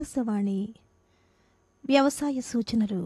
ఆకాశవాణి వ్యవసాయ సూచనలు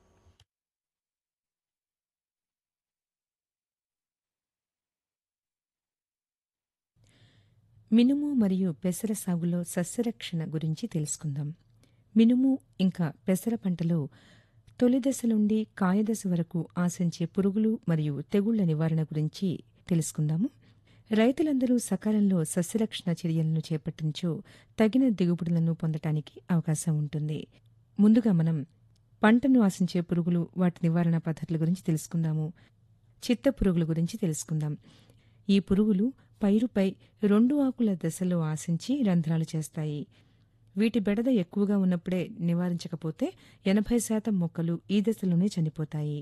మినుము మరియు పెసర సాగులో సస్యరక్షణ గురించి తెలుసుకుందాం మినుము ఇంకా పెసర పంటలో తొలి దశ నుండి కాయదశ వరకు ఆశించే పురుగులు మరియు తెగుళ్ల నివారణ గురించి తెలుసుకుందాము రైతులందరూ సకాలంలో సస్యరక్షణ చర్యలను చేపట్టించో తగిన దిగుబడులను పొందటానికి అవకాశం ఉంటుంది ముందుగా మనం పంటను ఆశించే పురుగులు వాటి నివారణ పద్ధతుల గురించి తెలుసుకుందాము చిత్త పురుగుల గురించి తెలుసుకుందాం ఈ పురుగులు పైరుపై రెండు ఆకుల దశలో ఆశించి రంధ్రాలు చేస్తాయి వీటి బెడద ఎక్కువగా ఉన్నప్పుడే నివారించకపోతే ఎనభై శాతం మొక్కలు ఈ దశలోనే చనిపోతాయి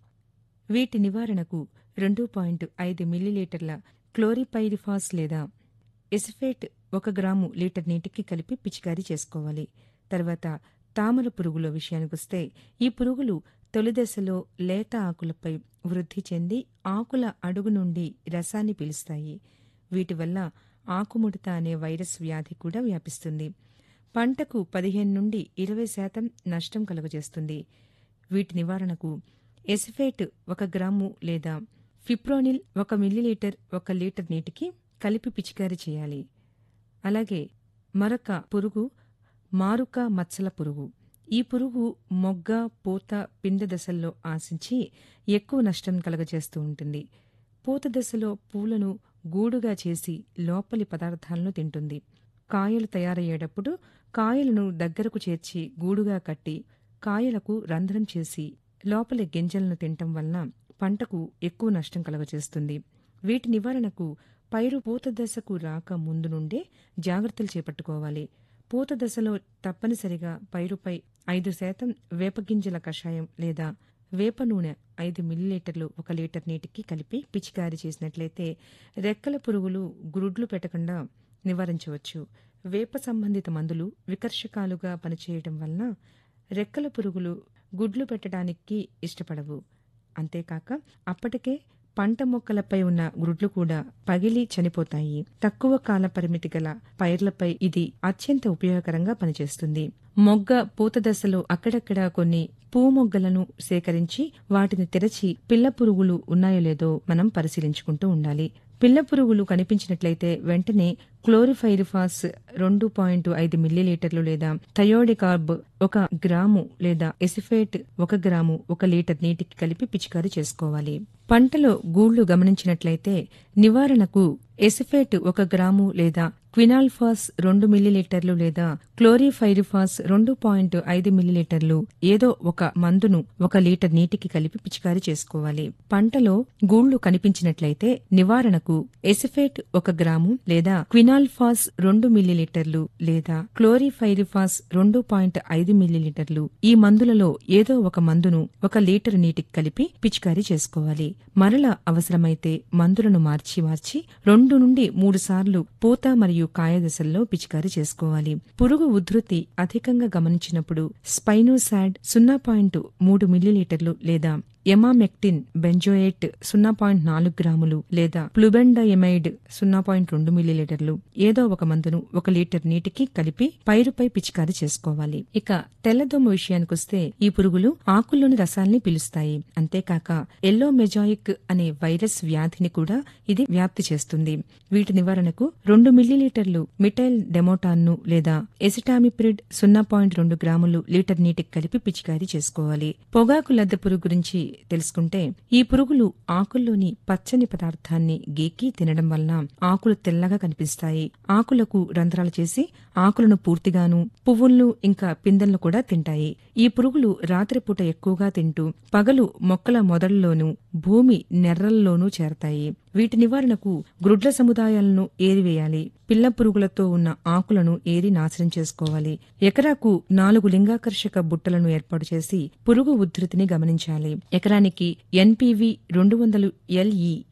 వీటి నివారణకు రెండు పాయింట్ ఐదు మిల్లీలీటర్ల క్లోరిపైరిఫాస్ లేదా ఎసిఫేట్ ఒక గ్రాము లీటర్ నీటికి కలిపి పిచికారీ చేసుకోవాలి తర్వాత తామర పురుగుల విషయానికొస్తే ఈ పురుగులు తొలి దశలో లేత ఆకులపై వృద్ధి చెంది ఆకుల అడుగు నుండి రసాన్ని పీలుస్తాయి వీటి వల్ల ఆకుముడత అనే వైరస్ వ్యాధి కూడా వ్యాపిస్తుంది పంటకు పదిహేను నుండి ఇరవై శాతం నష్టం కలుగజేస్తుంది వీటి నివారణకు ఎసిఫేట్ ఒక గ్రాము లేదా ఫిప్రోనిల్ ఒక మిల్లీలీటర్ ఒక లీటర్ నీటికి కలిపి పిచికారీ చేయాలి అలాగే మరొక పురుగు మారుక మచ్చల పురుగు ఈ పురుగు మొగ్గ పూత పిండ దశల్లో ఆశించి ఎక్కువ నష్టం కలగజేస్తూ ఉంటుంది పూత దశలో పూలను గూడుగా చేసి లోపలి పదార్థాలను తింటుంది కాయలు తయారయ్యేటప్పుడు కాయలను దగ్గరకు చేర్చి గూడుగా కట్టి కాయలకు రంధ్రం చేసి లోపలి గింజలను తినటం వలన పంటకు ఎక్కువ నష్టం కలగజేస్తుంది వీటి నివారణకు పైరు పూత దశకు రాక ముందు నుండే జాగ్రత్తలు చేపట్టుకోవాలి పూత దశలో తప్పనిసరిగా పైరుపై ఐదు శాతం వేపగింజల కషాయం లేదా వేప నూనె ఐదు మిల్లీలీటర్లు ఒక లీటర్ నీటికి కలిపి పిచికారీ చేసినట్లయితే రెక్కల పురుగులు గురుడ్లు పెట్టకుండా నివారించవచ్చు వేప సంబంధిత మందులు వికర్షకాలుగా పనిచేయడం వలన రెక్కల పురుగులు గుడ్లు పెట్టడానికి ఇష్టపడవు అంతేకాక అప్పటికే పంట మొక్కలపై ఉన్న గుడ్లు కూడా పగిలి చనిపోతాయి తక్కువ కాల పరిమితి గల పైర్లపై ఇది అత్యంత ఉపయోగకరంగా పనిచేస్తుంది మొగ్గ పూత దశలో అక్కడక్కడ కొన్ని పూ మొగ్గలను సేకరించి వాటిని తెరచి పిల్ల పురుగులు ఉన్నాయో లేదో మనం పరిశీలించుకుంటూ ఉండాలి పిల్ల పురుగులు కనిపించినట్లయితే వెంటనే క్లోరిఫైరిఫాస్ రెండు పాయింట్ ఐదు మిల్లీలీటర్లు లేదా థయోడికార్బ్ ఒక గ్రాము లేదా ఎసిఫేట్ ఒక గ్రాము ఒక లీటర్ నీటికి కలిపి పిచికారీ చేసుకోవాలి పంటలో గూళ్లు గమనించినట్లయితే నివారణకు ఎసిఫేట్ ఒక గ్రాము లేదా క్వినాల్ఫాస్ రెండు మిల్లీలీటర్లు లేదా క్లోరిఫైరిఫాస్ రెండు పాయింట్ ఐదు మిల్లీలీటర్లు ఏదో ఒక మందును ఒక లీటర్ నీటికి కలిపి పిచికారీ చేసుకోవాలి పంటలో గూళ్లు కనిపించినట్లయితే నివారణకు ఎసిఫేట్ ఒక గ్రాము లేదా క్వినాల్ఫాస్ రెండు మిల్లీలీటర్లు లేదా క్లోరిఫైరిఫాస్ రెండు పాయింట్ ఐదు మిల్లీలీటర్లు ఈ మందులలో ఏదో ఒక మందును ఒక లీటర్ నీటికి కలిపి పిచికారీ చేసుకోవాలి మరల అవసరమైతే మందులను మార్చి మార్చి రెండు నుండి మూడు సార్లు పూత మరియు కాయ దశల్లో పిచికారీ చేసుకోవాలి పురుగు ఉధృతి అధికంగా గమనించినప్పుడు స్పైనోసాడ్ సున్నా పాయింట్ మూడు మిల్లీలీటర్లు లేదా ఎమామెక్టిన్ బెంజోయేట్ సున్నా పాయింట్ నాలుగు గ్రాములు లేదా ప్లుబెండయమైడ్ సున్నా పాయింట్ రెండు మిల్లీలీటర్లు ఏదో ఒక మందును ఒక లీటర్ నీటికి కలిపి పైరుపై పిచికారీ చేసుకోవాలి ఇక తెల్లదోమ విషయానికొస్తే ఈ పురుగులు ఆకుల్లోని రసాల్ని పిలుస్తాయి అంతేకాక ఎల్లో మెజాయిక్ అనే వైరస్ వ్యాధిని కూడా ఇది వ్యాప్తి చేస్తుంది వీటి నివారణకు రెండు మిల్లీలీటర్లు మిటైల్ డెమోటాన్ను లేదా ఎసిటామిప్రిడ్ సున్నా పాయింట్ రెండు గ్రాములు లీటర్ నీటికి కలిపి పిచికారీ చేసుకోవాలి పొగాకు లద్దె పురుగు గురించి తెలుసుకుంటే ఈ పురుగులు ఆకుల్లోని పచ్చని పదార్థాన్ని గీకి తినడం వలన ఆకులు తెల్లగా కనిపిస్తాయి ఆకులకు రంధ్రాలు చేసి ఆకులను పూర్తిగాను పువ్వులను ఇంకా పిందెలను కూడా తింటాయి ఈ పురుగులు రాత్రిపూట ఎక్కువగా తింటూ పగలు మొక్కల మొదళ్లలోనూ భూమి నెర్రల్లోనూ చేరతాయి వీటి నివారణకు గ్రుడ్ల సముదాయాలను ఏరివేయాలి పిల్ల పురుగులతో ఉన్న ఆకులను ఏరి నాశనం చేసుకోవాలి ఎకరాకు నాలుగు లింగాకర్షక బుట్టలను ఏర్పాటు చేసి పురుగు ఉధృతిని గమనించాలి ఎకరానికి ఎన్పివి రెండు వందలు ఎల్ఈ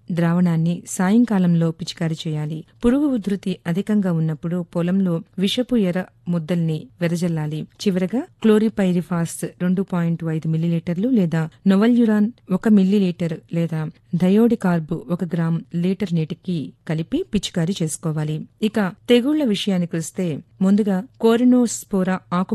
ద్రావణాన్ని సాయంకాలంలో పిచికారీ చేయాలి పురుగు ఉధృతి అధికంగా ఉన్నప్పుడు పొలంలో విషపు ఎర ముద్దల్ని వెదజల్లాలి చివరగా క్లోరిపైరిఫాస్ రెండు పాయింట్ ఐదు మిల్లీలీటర్లు లేదా నొవల్యురాన్ ఒక మిల్లీలీటర్ లేదా థయోడికార్బు ఒక గ్రామ్ లీటర్ నీటికి కలిపి పిచికారీ చేసుకోవాలి ఇక తెగుళ్ల విషయానికి వస్తే ముందుగా కోరినోస్పోరా ఆకు